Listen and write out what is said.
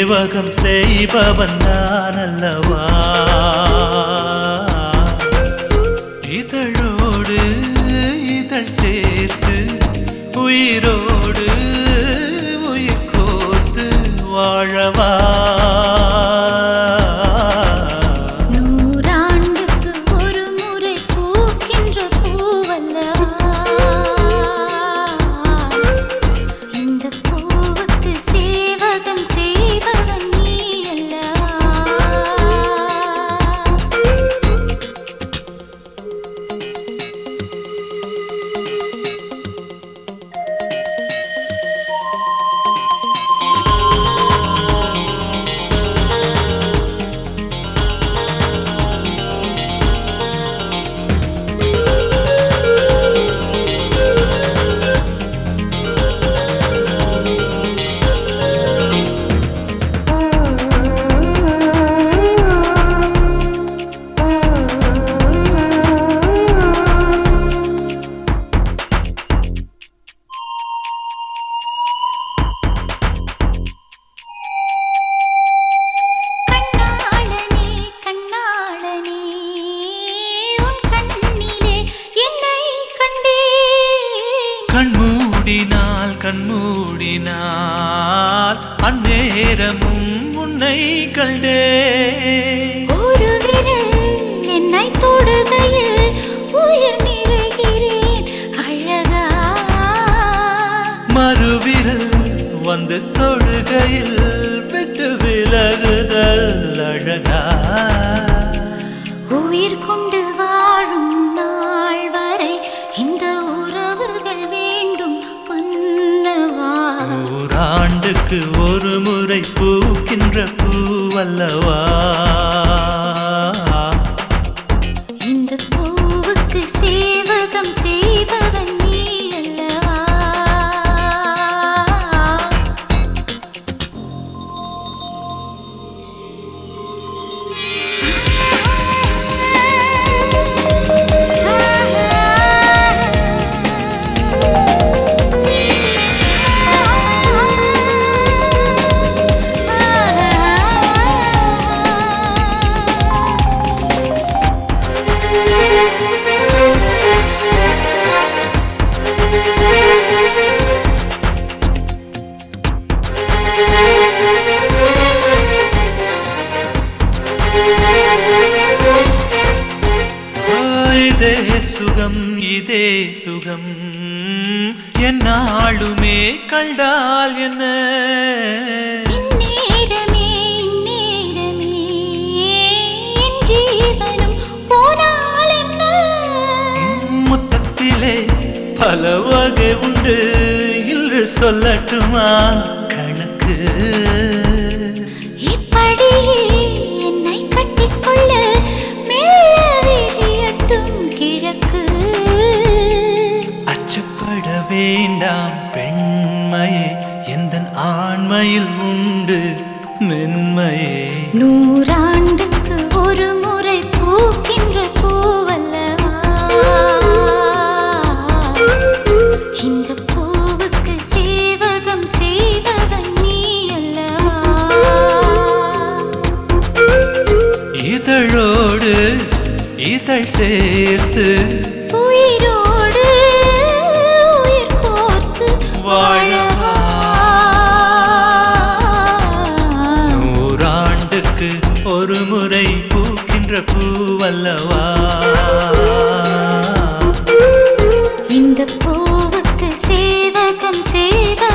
சேவகம் செய்பவன் நான் அல்லவா இதழோடு இதழ் சேர்த்து உயிரோடு உயிர் கோர்த்து வாழவா நூறாண்டுக்கு ஒரு முறை பூக்கின்ற பூவல்லவா இந்த பூவுக்கு சேவகம் செய்பவன் நீ அல்லவா கண்ணாளனே கண்ணாளனே உன் கண்ணிலே என்னை கண்டேன் கண்மூடினால் கண்மூடினால் அந்நேரமும் உன்னை கண்டே ஒரு விரல் என்னை தொடுகையில் உயிர் நிறைகிறேன் அழகா மறுவிரல் வந்து தொடுகையில் விட்டு விலகுதல் அழகா உயிர் கொண்டு வாழும் நாள் வரை இந்த உறவுகள் வேண்டும் மன்னவா நூறாண்டுக்கு ஒரு முறை பூக்கின்ற பூவல்லவா இந்த பூவுக்கு சேவகம் செய்பவன் நீ அல்லவா ஆ, இதே சுகம் இதே சுகம் என்னாளுமே கண்டால் என்ன இந்நேரமே இந்நேரமே என் ஜீவனும் போனால் என்ன முத்தத்திலே பல வகை உண்டு இன்று சொல்லட்டுமா கணக்கு இப்படியே என்னை கட்டிக்கொள்ள மெல்ல விழியட்டும் கிழக்கு அச்சப்பட வேண்டாம் பெண்மையே எந்த ஆண்மையில் உண்டு மென்மையே நூறாண்டுக்கு ஒரு முறை பூக்கின்ற பூவல்லவா இந்த பூவுக்கு சேவகம் செய்வதன் நீ அல்லவா இதழோடு இதழ் சேர்த்து உயிரோடு உயிர் கோர்த்து வாழவா. வாழவா நூறாண்டுக்கு ஒரு முறை பூக்கின்ற பூவல்லவா இந்த பூவுக்கு சேவகம் செய்வ